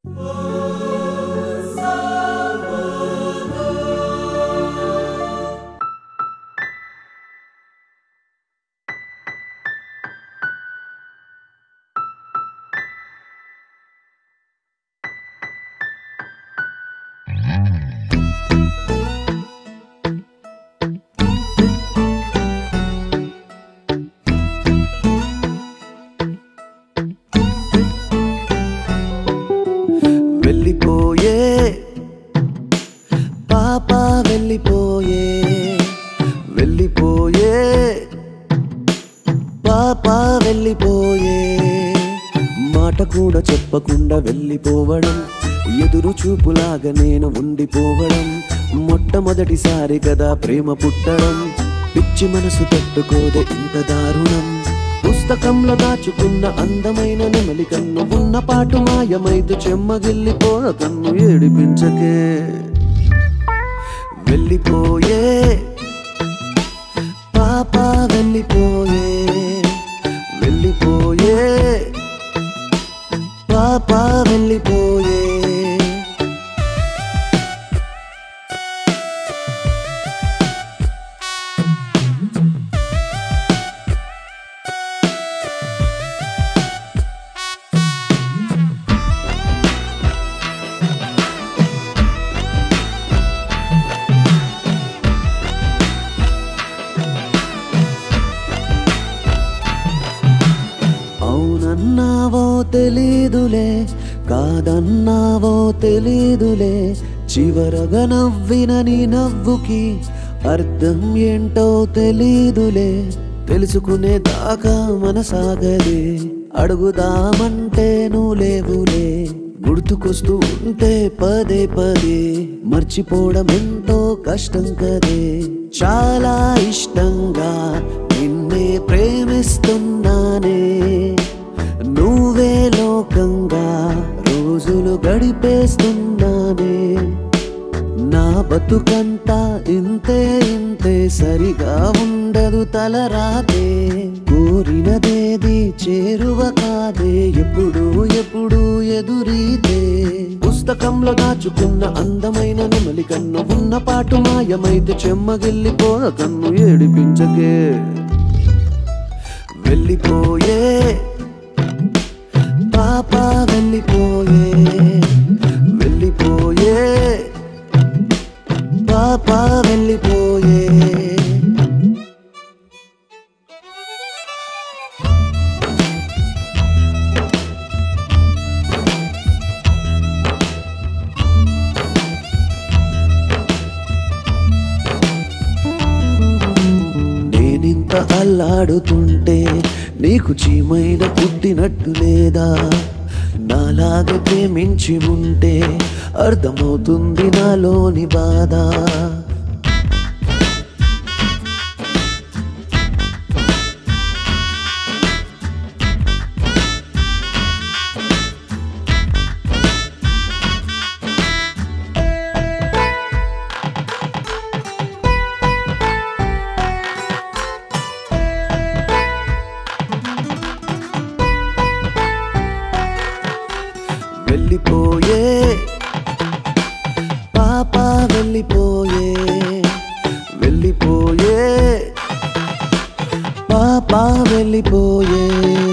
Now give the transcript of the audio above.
వెళ్ళిపోయే పాప వెళ్ళిపోయే వెళ్ళిపోయే పాప వెళ్ళిపోయే మాట కూడా చెప్పకుండా వెళ్ళిపోవడం ఎదురు చూపులాగా నేను ఉండిపోవడం మొట్టమొదటిసారి కదా ప్రేమ పుట్టడం పిచ్చి మనసు తట్టుకోదే ఇంత దారుణం పుస్తకంలో దాచుకున్న అందమైన నెమలి కన్ను ఉన్న పాటు మాయమైతు చెమ్మగిల్లిపోన కన్ను ఏడిపించకే వెళ్ళిపోయే పాప వెళ్ళిపోయే వెళ్ళిపోయే పాప వెళ్ళిపోయే అవునన్నావో తెలీదులే కాదన్నావో తెలీదులే చివరగా నవ్విన నీ నవ్వుకి అర్థం ఏంటో తెలీదులే తెలుసుకునే దాకా మనసాగదే అడుగుదామంటే నువ్వు లేవులే గుర్తుకొస్తూ ఉంటే పదే పదే మర్చిపోవడం ఎంతో కష్టం కదే చాలా ఇష్టంగా నిన్నే ప్రేమిస్తున్నానే నువ్వే లోకంగా రోజులు గడిపేస్తున్నానే నా బతుకంతా ఇంతే ఇంతే సరిగా ఉండదు తలరాతే కోరినదేది చేరువ కాదే ఎప్పుడు ఎప్పుడు ఎదురీతే పుస్తకంలో దాచుకున్న అందమైన నెమలి కన్ను ఉన్న పాటు మాయమైతే చెమ్మగిల్లిపోన కన్ను ఏడిపించకే వెళ్ళిపోయే పాప వెళ్ళిపోయే వెళ్ళిపోయే పాప వెళ్ళిపోయే నేనింత అల్లాడుతుంటే నీకు చీమైన పుట్టినట్టు లేదా నాలాగే ప్రేమించి ఉంటే అర్థమవుతుంది నాలోని బాధ వెళ్ళిపోయే పాప వెళ్ళిపోయే వెళ్ళిపోయే పాప వెళ్ళిపోయే